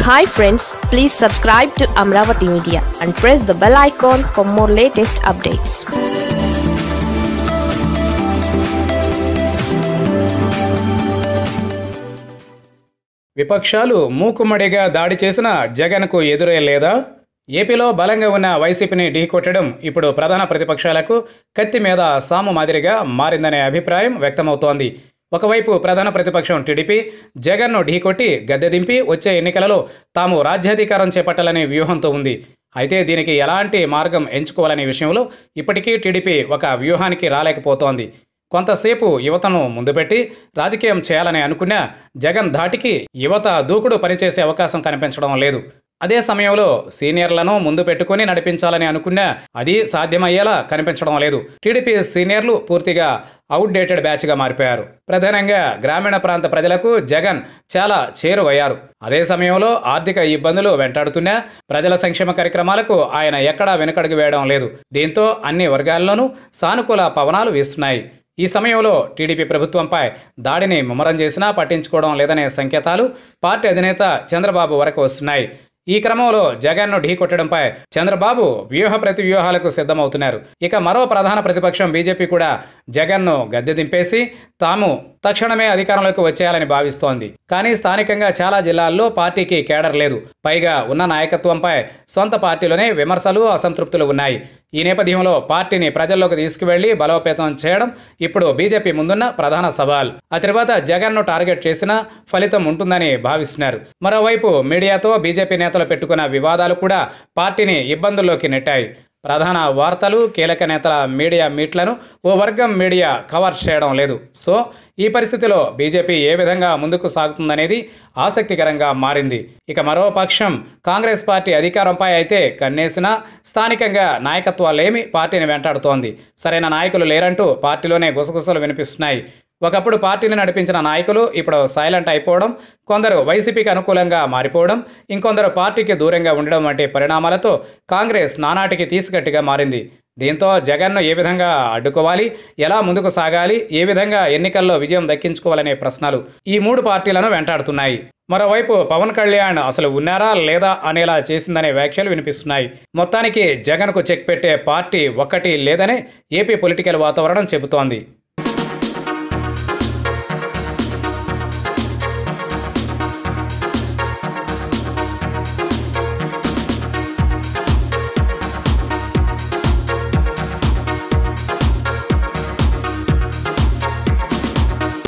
hi friends please subscribe to Amaravati media and press the bell icon for more latest updates విపక్షాలు మూకుమ్మడిగా దాడి చేసిన జగన్కు ఎదురే లేదా ఏపీలో బలంగా ఉన్న వైసీపీని ఢీకొట్టడం ఇప్పుడు ప్రధాన ప్రతిపక్షాలకు కత్తి మీద సాము మాదిరిగా మారిందనే అభిప్రాయం వ్యక్తమవుతోంది ఒకవైపు ప్రధాన ప్రతిపక్షం టీడీపీ జగన్ను ఢీకొట్టి గద్దె దింపి వచ్చే ఎన్నికలలో తాము రాజ్యాధికారం చేపట్టాలనే వ్యూహంతో ఉంది అయితే దీనికి ఎలాంటి మార్గం ఎంచుకోవాలనే విషయంలో ఇప్పటికీ టీడీపీ ఒక వ్యూహానికి రాలేకపోతోంది కొంతసేపు యువతను ముందు పెట్టి రాజకీయం చేయాలని అనుకున్నా జగన్ ధాటికి యువత దూకుడు పనిచేసే అవకాశం కనిపించడం లేదు అదే సమయంలో సీనియర్లను ముందు పెట్టుకుని నడిపించాలని అనుకున్నా అది సాధ్యమయ్యేలా కనిపించడం లేదు టీడీపీ సీనియర్లు పూర్తిగా అవుట్డేటెడ్ బ్యాచ్గా మారిపోయారు ప్రధానంగా గ్రామీణ ప్రాంత ప్రజలకు జగన్ చాలా చేరువయ్యారు అదే సమయంలో ఆర్థిక ఇబ్బందులు వెంటాడుతున్నా ప్రజల సంక్షేమ కార్యక్రమాలకు ఆయన ఎక్కడా వెనుకడుగు వేయడం లేదు దీంతో అన్ని వర్గాల్లోనూ సానుకూల పవనాలు వీస్తున్నాయి ఈ సమయంలో టీడీపీ ప్రభుత్వంపై దాడిని ముమ్మరం చేసినా పట్టించుకోవడం లేదనే సంకేతాలు పార్టీ అధినేత చంద్రబాబు వరకు వస్తున్నాయి ఈ క్రమంలో జగన్ను ఢీకొట్టడంపై చంద్రబాబు వ్యూహ ప్రతి వ్యూహాలకు సిద్ధమవుతున్నారు ఇక మరో ప్రధాన ప్రతిపక్షం బీజేపీ కూడా జగన్ను గద్దె దింపేసి తాము తక్షణమే అధికారంలోకి వచ్చేయాలని భావిస్తోంది కానీ స్థానికంగా చాలా జిల్లాల్లో పార్టీకి కేడర్ లేదు పైగా ఉన్న నాయకత్వంపై సొంత పార్టీలోనే విమర్శలు అసంతృప్తులు ఉన్నాయి ఈ నేపథ్యంలో పార్టీని ప్రజల్లోకి తీసుకువెళ్లి బలోపేతం చేయడం ఇప్పుడు బీజేపీ ముందున్న ప్రధాన సవాల్ ఆ తర్వాత జగన్ను టార్గెట్ చేసినా ఫలితం ఉంటుందని భావిస్తున్నారు మరోవైపు మీడియాతో బీజేపీ నేతలు పెట్టుకున్న వివాదాలు కూడా పార్టీని ఇబ్బందుల్లోకి నెట్టాయి ప్రధాన వార్తలు కీలక నేతల మీడియా మీట్లను ఓ వర్గం మీడియా కవర్ చేయడం లేదు సో ఈ పరిస్థితిలో బీజేపీ ఏ విధంగా ముందుకు సాగుతుందనేది ఆసక్తికరంగా మారింది ఇక మరో పక్షం కాంగ్రెస్ పార్టీ అధికారంపై అయితే కన్నేసినా స్థానికంగా నాయకత్వాలేమి పార్టీని వెంటాడుతోంది సరైన నాయకులు లేరంటూ పార్టీలోనే గుసగుసలు వినిపిస్తున్నాయి ఒకప్పుడు పార్టీని నడిపించిన నాయకులు ఇప్పుడు సైలెంట్ అయిపోవడం కొందరు వైసీపీకి అనుకూలంగా మారిపోవడం ఇంకొందరు పార్టీకి దూరంగా ఉండడం వంటి పరిణామాలతో కాంగ్రెస్ నానాటికి తీసుగట్టిగా మారింది దీంతో జగన్ను ఏ విధంగా అడ్డుకోవాలి ఎలా ముందుకు సాగాలి ఏ విధంగా ఎన్నికల్లో విజయం దక్కించుకోవాలనే ప్రశ్నలు ఈ మూడు పార్టీలను వెంటాడుతున్నాయి మరోవైపు పవన్ కళ్యాణ్ అసలు ఉన్నారా లేదా అనేలా చేసిందనే వ్యాఖ్యలు వినిపిస్తున్నాయి మొత్తానికి జగన్కు చెక్ పెట్టే పార్టీ ఒక్కటి లేదనే ఏపీ పొలిటికల్ వాతావరణం చెబుతోంది